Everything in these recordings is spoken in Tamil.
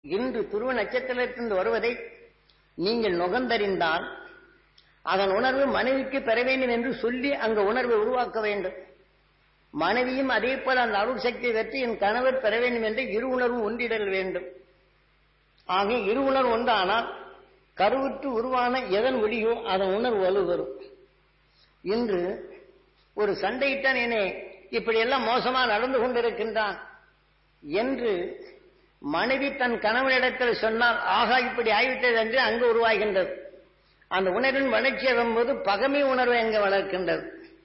இன்று துருவ நட்சத்திரத்திலிருந்து வருவதை நீங்கள் நுகர்ந்தறிந்தால் அதன் உணர்வு மனைவிக்கு பெற வேண்டும் என்று சொல்லி அங்க உணர்வை உருவாக்க வேண்டும் மனைவியும் அதே போல அந்த அருள் சக்தியை பெற்று என் கணவர் பெற வேண்டும் என்று இரு உணர்வு ஒன்றிடல் வேண்டும் ஆக இரு உணர்வு ஒன்றானால் கருவுற்று உருவான எதன் ஒளியோ அதன் உணர்வு வலுவரும் இன்று ஒரு சண்டையிட்டான் என்னை இப்படியெல்லாம் மோசமா நடந்து கொண்டிருக்கின்றான் என்று மனைவி தன் கணவனிடத்தில் சொன்னால் ஆகா இப்படி ஆகிவிட்டது என்று அங்கு உருவாகின்றது அந்த உணர்வின் வளர்ச்சி வரும்போது பகமை உணர்வு அங்கு வளர்க்கின்றது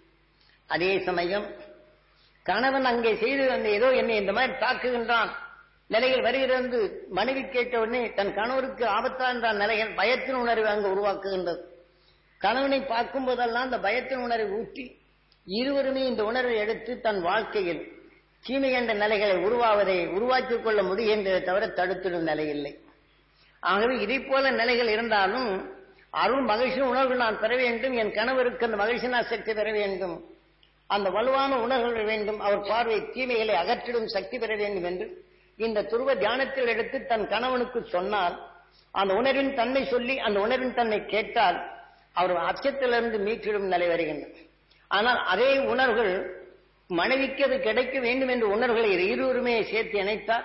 அதே சமயம் கணவன் அங்கே செய்து வந்த ஏதோ என்னை இந்த மாதிரி தாக்குகின்றான் நிலையில் வருகிறது மனைவி கேட்ட உடனே தன் கணவருக்கு ஆபத்தான நிலைகள் பயத்தின் உணர்வை அங்கு உருவாக்குகின்றது கணவனை பார்க்கும் போதெல்லாம் அந்த பயத்தின் உணர்வை ஊற்றி இருவருமே இந்த உணர்வை எடுத்து தன் வாழ்க்கையில் தீமை என்ற நிலைகளை உருவாவதை உருவாக்கிக் கொள்ள முடிகின்றதை தவிர தடுத்திடும் நிலை இல்லை ஆகவே இதை போல நிலைகள் இருந்தாலும் அருள் மகிழ்ச்சி உணர்வு நான் பெற வேண்டும் என் கணவருக்கு அந்த மகிழ்ச்சினா சக்தி பெற வேண்டும் அந்த வலுவான உணர்வுகள் வேண்டும் அவர் பார்வை தீமைகளை அகற்றிடும் சக்தி பெற வேண்டும் என்று இந்த துருவ தியானத்தில் எடுத்து தன் கணவனுக்கு சொன்னால் அந்த உணர்வின் தன்மை சொல்லி அந்த உணர்வின் தன்மை கேட்டால் அவர் அச்சத்திலிருந்து மீட்டிடும் நிலை வருகின்றது ஆனால் அதே உணர்வுகள் மனைவிக்கு அது கிடைக்க வேண்டும் என்ற உணர்வுகளை இருவருமே சேர்த்து இணைத்தால்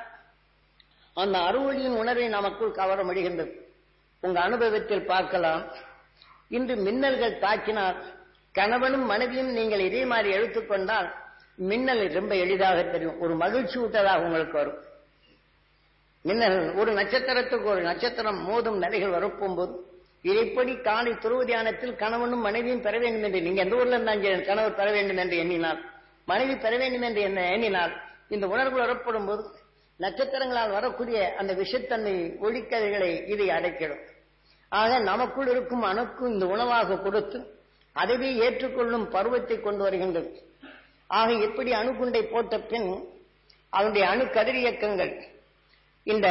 அந்த அறுவழியின் உணர்வை நமக்குள் கவர முடிகின்றது உங்க அனுபவத்தில் பார்க்கலாம் இன்று மின்னல்கள் தாக்கினால் கணவனும் மனைவியும் நீங்கள் இதே மாதிரி எடுத்துக்கொண்டால் மின்னல் ரொம்ப எளிதாக தெரியும் ஒரு மகிழ்ச்சி ஊட்டதாக உங்களுக்கு வரும் மின்னல் ஒரு நட்சத்திரத்துக்கு ஒரு நட்சத்திரம் மோதும் நிலைகள் வரப்போகும்போது இதைப்படி காலை துருவ தியானத்தில் கணவனும் மனைவியும் பெற வேண்டும் என்று நீங்க எந்த ஊர்ல இருந்தால் கணவர் பெற வேண்டும் என்று எண்ணினார் மனைவி பெற வேண்டும் என்று என்ன எண்ணினார் இந்த உணர்வு வரப்படும் போது நட்சத்திரங்களால் வரக்கூடிய அந்த விஷத்தன்மை ஒளிக்கதைகளை இதை அடைக்கிடும் ஆக நமக்குள் இருக்கும் அணுக்கும் இந்த உணவாக கொடுத்து அதுவே ஏற்றுக்கொள்ளும் பருவத்தை கொண்டு வருகின்றது ஆக எப்படி அணுகுண்டை போட்ட பின் அவனுடைய அணு கதிரியக்கங்கள் இந்த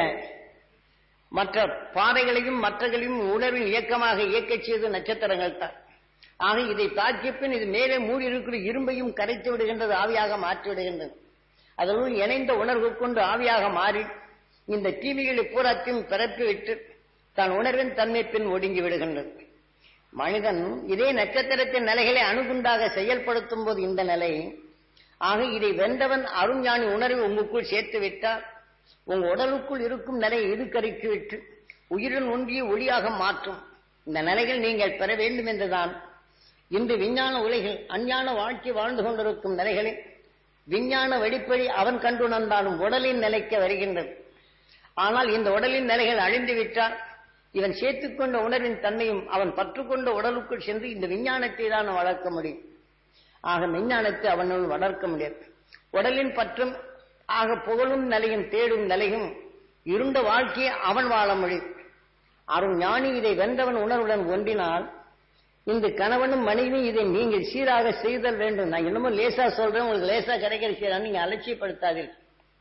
மற்ற பாறைகளையும் மற்றகளையும் உணர்வின் இயக்கமாக இயக்கச் செய்த நட்சத்திரங்கள் தான் ஆக இதை தாக்கிய பின் இது மேலே மூடி இருக்கிற இரும்பையும் கரைத்து விடுகின்றது ஆவியாக மாற்றி விடுகின்றது அதனுள் இணைந்த உணர்வு கொண்டு ஆவியாக மாறி இந்த தீமைகளை பூராத்தையும் பிறப்பி விட்டு தன் உணர்வின் தன்மை பின் ஒடுங்கி விடுகின்றது மனிதன் இதே நட்சத்திரத்தின் நிலைகளை அணுகுண்டாக செயல்படுத்தும் போது இந்த நிலை ஆக இதை வென்றவன் அருஞானி உணர்வை உங்களுக்குள் சேர்த்து விட்டால் உங்க உடலுக்குள் இருக்கும் நிலையை இதுக்கறிக்கு விட்டு உயிருடன் ஒன்றிய ஒளியாக மாற்றும் இந்த நிலைகள் நீங்கள் பெற வேண்டும் என்றுதான் இன்று விஞ்ஞான உலகில் அஞ்ஞான வாழ்க்கை வாழ்ந்து கொண்டிருக்கும் நிலைகளை விஞ்ஞான வெடிப்படி அவன் கண்டுணர்ந்தாலும் உடலின் நிலைக்கு வருகின்றது ஆனால் இந்த உடலின் நிலைகள் அழிந்து விட்டால் இவன் சேர்த்துக்கொண்ட உணர்வின் தன்மையும் அவன் பற்றுக்கொண்ட உடலுக்குள் சென்று இந்த விஞ்ஞானத்தை தான் வளர்க்க முடியும் ஆக விஞ்ஞானத்தை அவனுள் வளர்க்க முடியாது உடலின் பற்றும் ஆக புகழும் நிலையும் தேடும் நிலையும் இருண்ட வாழ்க்கையை அவன் வாழ முடியும் அருண் ஞானி இதை வென்றவன் உணர்வுடன் ஒன்றினால் இந்த கணவனும் மனைவியும் இதை நீங்கள் சீராக செய்தல் வேண்டும் நான் இன்னமும் லேசா சொல்றேன் உங்களுக்கு லேசா கிடைக்கிற சீரா நீங்க அலட்சியப்படுத்தாதீர்கள்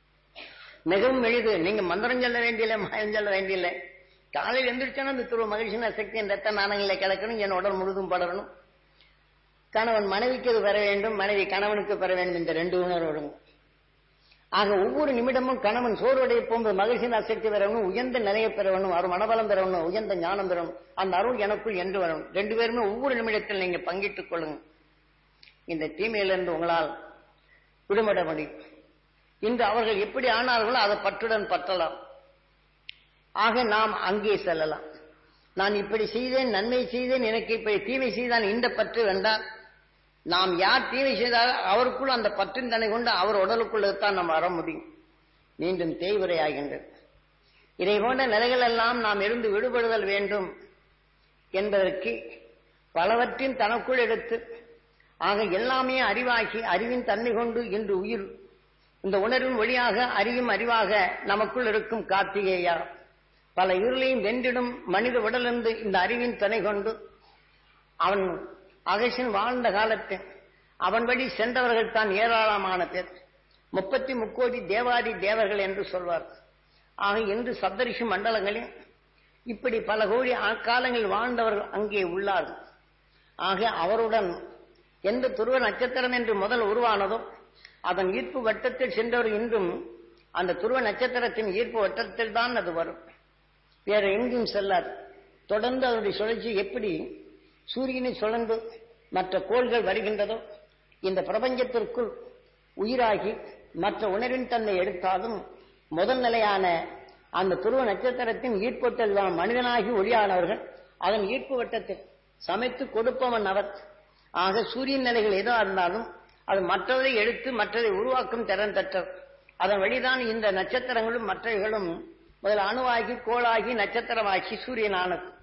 மிகவும் எளிது நீங்க மந்திரம் சொல்ல வேண்டியில்லை மாயம் சொல்ல வேண்டியில்லை காலையில் எந்திரிச்சோன்னா இந்த துருவ மகிழ்ச்சின சக்தியின் ரத்த நாணங்களை கிடக்கணும் என் உடல் முழுதும் படரணும் கணவன் மனைவிக்கு அது பெற வேண்டும் மனைவி கணவனுக்கு பெற வேண்டும் இந்த ரெண்டு உணர்வோடும் ஆக ஒவ்வொரு நிமிடமும் கணவன் சோர்வடைய போகும்போது மகிழ்ச்சியின் அசக்தி பெறணும் உயர்ந்த நிலையை பெறணும் அவர் மனபலம் பெறணும் உயர்ந்த ஞானம் பெறணும் அந்த அருள் எனக்குள் என்று வரணும் ரெண்டு பேருமே ஒவ்வொரு நிமிடத்தில் நீங்க பங்கிட்டுக் கொள்ளுங்க இந்த தீமையிலிருந்து உங்களால் விடுபட முடியும் இன்று அவர்கள் எப்படி ஆனார்களோ அதை பற்றுடன் பற்றலாம் ஆக நாம் அங்கே செல்லலாம் நான் இப்படி செய்தேன் நன்மை செய்தேன் எனக்கு இப்படி தீமை செய்தான் இந்த பற்று வேண்டாம் நாம் யார் தீமை செய்தால் அவருக்குள் அந்த பற்றின் தன்னை கொண்டு அவர் உடலுக்குள் தான் நாம் வர முடியும் மீண்டும் தேய்வுரை ஆகின்றது இதை போன்ற நிலைகள் எல்லாம் நாம் இருந்து விடுபடுதல் வேண்டும் என்பதற்கு பலவற்றின் தனக்குள் எடுத்து ஆக எல்லாமே அறிவாகி அறிவின் தன்மை கொண்டு இன்று உயிர் இந்த உணர்வின் வழியாக அறியும் அறிவாக நமக்குள் இருக்கும் கார்த்திகேயா பல இருளையும் வென்றிடும் மனித உடலிருந்து இந்த அறிவின் துணை கொண்டு அவன் அகசின் வாழ்ந்த காலத்தில் அவன் வழி சென்றவர்கள் தான் ஏராளமான பேர் முப்பத்தி முக்கோடி தேவாதி தேவர்கள் என்று சொல்வார் ஆக இன்று சப்தரிஷி மண்டலங்களில் இப்படி பல கோடி காலங்களில் வாழ்ந்தவர்கள் அங்கே உள்ளார்கள் ஆக அவருடன் எந்த துருவ நட்சத்திரம் என்று முதல் உருவானதோ அதன் ஈர்ப்பு வட்டத்தில் சென்றவர் இன்றும் அந்த துருவ நட்சத்திரத்தின் ஈர்ப்பு வட்டத்தில் தான் அது வரும் வேற எங்கும் செல்லாது தொடர்ந்து அதனுடைய சுழற்சி எப்படி சூரியனை சுழன்று மற்ற கோள்கள் வருகின்றதோ இந்த பிரபஞ்சத்திற்குள் உயிராகி மற்ற உணர்வின் தன்மை எடுத்தாலும் முதல் நிலையான அந்த துருவ நட்சத்திரத்தின் ஈர்ப்பத்தில் தான் மனிதனாகி ஒளியானவர்கள் அதன் ஈர்ப்பு வட்டத்தில் சமைத்து கொடுப்பவன் அவர் ஆக சூரியன் நிலைகள் ஏதோ இருந்தாலும் அது மற்றதை எடுத்து மற்றதை உருவாக்கும் திறன் பெற்றவர் அதன் வழிதான் இந்த நட்சத்திரங்களும் மற்றவைகளும் முதல் அணுவாகி கோளாகி நட்சத்திரமாகி சூரியனானது